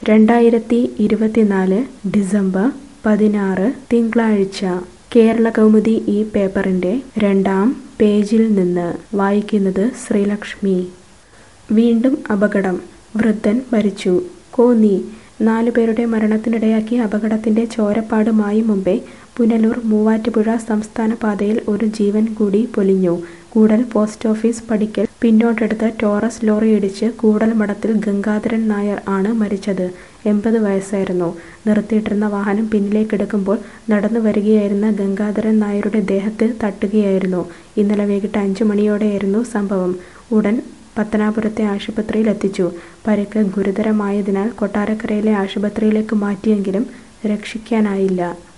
രണ്ടായിരത്തി ഇരുപത്തിനാല് ഡിസംബർ പതിനാറ് തിങ്കളാഴ്ച കേരള കൗമുദി ഈ പേപ്പറിൻ്റെ രണ്ടാം പേജിൽ നിന്ന് വായിക്കുന്നത് ശ്രീലക്ഷ്മി വീണ്ടും അപകടം വൃദ്ധൻ മരിച്ചു കോന്നി നാലുപേരുടെ മരണത്തിനിടയാക്കിയ അപകടത്തിന്റെ ചോരപ്പാടുമായി മുമ്പേ പുനലൂർ മൂവാറ്റുപുഴ സംസ്ഥാന പാതയിൽ ഒരു ജീവൻ കൂടി പൊലിഞ്ഞു കൂടൽ പോസ്റ്റ് ഓഫീസ് പടിക്കൽ പിന്നോട്ടെടുത്ത ടോറസ് ലോറിയിടിച്ച് കൂടൽമഠത്തിൽ ഗംഗാധരൻ നായർ ആണ് മരിച്ചത് എൺപത് വയസ്സായിരുന്നു നിർത്തിയിട്ടിരുന്ന വാഹനം പിന്നിലേക്കെടുക്കുമ്പോൾ നടന്നു വരികയായിരുന്ന ഗംഗാധരൻ നായരുടെ ദേഹത്തിൽ തട്ടുകയായിരുന്നു ഇന്നലെ വൈകിട്ട് അഞ്ചു മണിയോടെയായിരുന്നു സംഭവം ഉടൻ പത്തനാപുരത്തെ ആശുപത്രിയിൽ എത്തിച്ചു പരിക്ക് ഗുരുതരമായതിനാൽ കൊട്ടാരക്കരയിലെ ആശുപത്രിയിലേക്ക് മാറ്റിയെങ്കിലും രക്ഷിക്കാനായില്ല